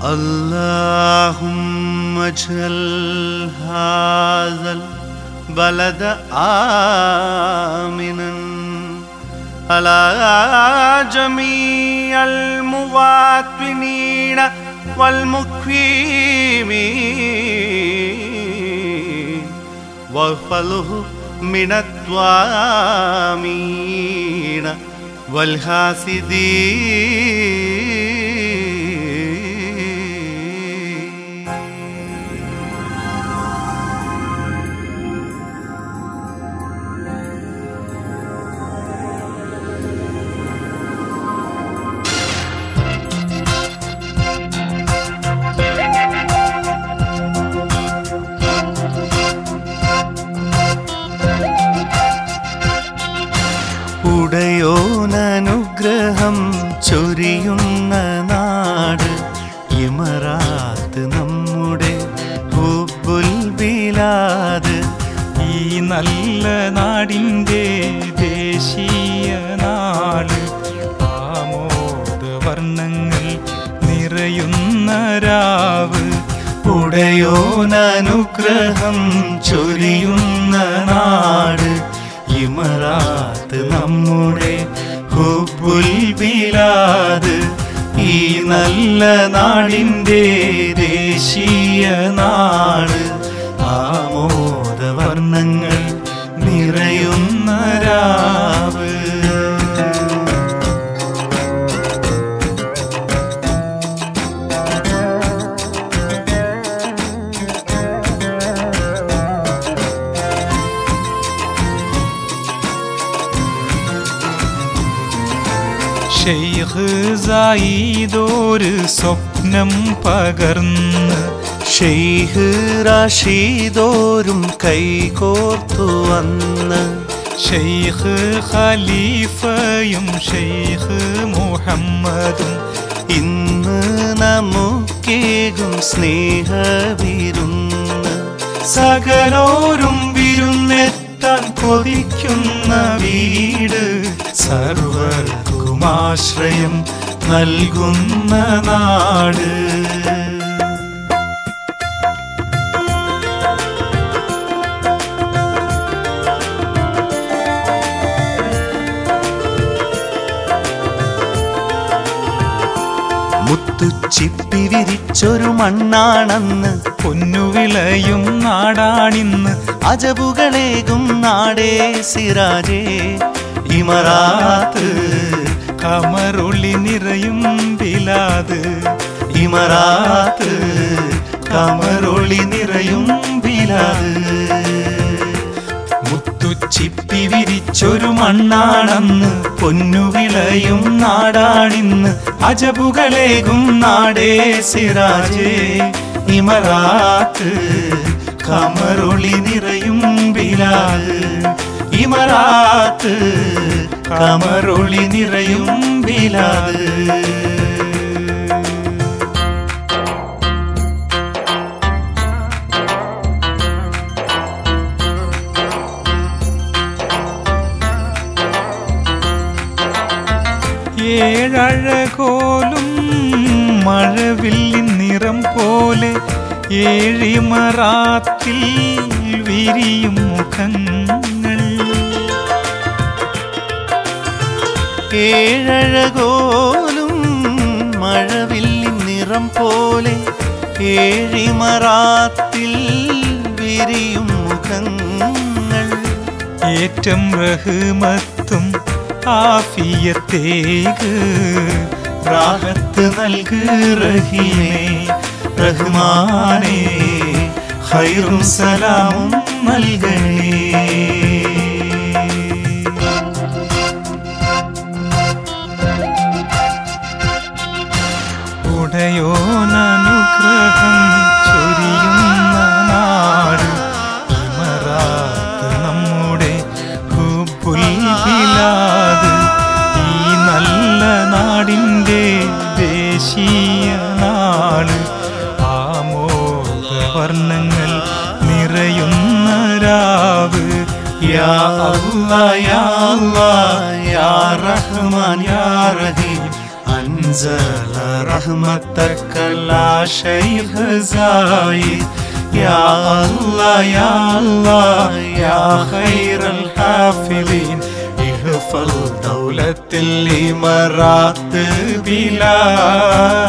اللهم اجعل هذا البلد آمنا على جميع المواطنين والمقيمين واغفله من الطامين والحاسدين ഉടയോനനുഗ്രഹം ചൊരിയുന്ന നാട് ഇമറാത്ത് നമ്മുടെ ഹുബുൽ ബിലാദ് ഈ നല്ല നാടിൻ്റെ ദേശീയ നാട് ആമോദ വർണ്ണങ്ങൾ നിറയുന്ന രാവ് ഉടയോനനുഗ്രഹം ചൊരിയുന്ന നാട് ഇമറാത്ത് നമ്മുടെ ഹുബുൽ ബിലാദ് ഈ നല്ല നാടിൻ്റെ ദേശീയ നാട് ആമോദ വർണ്ണങ്ങൾ നിറയുന്ന രാവ് ഷെയ്ഖ് സായിദോര് സ്വപ്നം പകർന്ന് ഷെയ്ഖ് റാഷീദോരും കൈകോർത്തു വന്ന് ഷെയ്ഖ് ഖലീഫയും ഷെയ്ഖ് മുഹമ്മദും ഇന്ന് നമുക്കേകും സ്നേഹവിരുന്ന് സകലോരും വിരുന്നെത്താൻ കൊതിക്കുന്ന വീട് സർവർക്കും ആശ്രയം നൽകുന്ന നാട് മുത്തുച്ചിപ്പി വിരിച്ചൊരു മണ്ണാണെന്ന് പൊന്നുവിളയും നാടാണിന്ന് അജബുകളേകും നാടേ സിറാജേ ഇമറാത്ത് കമറുളി നിറയും ബിലാദ് ഇമറാത്ത് കമറൊളി നിറയും ബിലാദ് മുത്തുച്ചിപ്പി വിരിച്ചൊരു മണ്ണാണെന്ന് പൊന്നുവിളയും നാടാണിന്ന് അജബുകളേകും നാടേ സിറാജേ ഇമറാത്ത് കമറൊളി നിറയും ബിലാദ് ഇമറാത്ത് കമറൊളി നിറയും ബിലാദ് ഏഴഴകോലും മഴവില്ലിൻ നിറം പോലെ ഏഴിമറാത്തിൽ വിരിയും മുഖങ്ങൾ ഏഴഴകോലും മഴവില്ലിൻ നിറം പോലെ ഏഴിമറാത്തിൽ വിരിയും മുഖങ്ങൾ ഏറ്റം റഹ്മത്തും ആഫിയത്തേക്ക് റാഹത്ത് നൽക് റഹീമേ റഹ്മാനേ ഖൈറും സലാമും നൽകണേ ഉടയോനനുഗ്രഹം ചൊരിയുന്ന നാട് ഇമറാത്ത് നമ്മുടെ ഹുബുൽഹിലാദ് ഈ നല്ല നാടിൻ്റെ ദേശീയ നാട് ആമോദ വർണ്ണങ്ങൾ നിറയുന്ന രാവ് യാ അല്ലാ യാ അല്ലാ യാ റഹ്മാൻ യാ റഹീം أنزل رحمتك لا شيخ زايد يا الله يا الله يا خير الحافظين احفظ دولة الإمارات بلا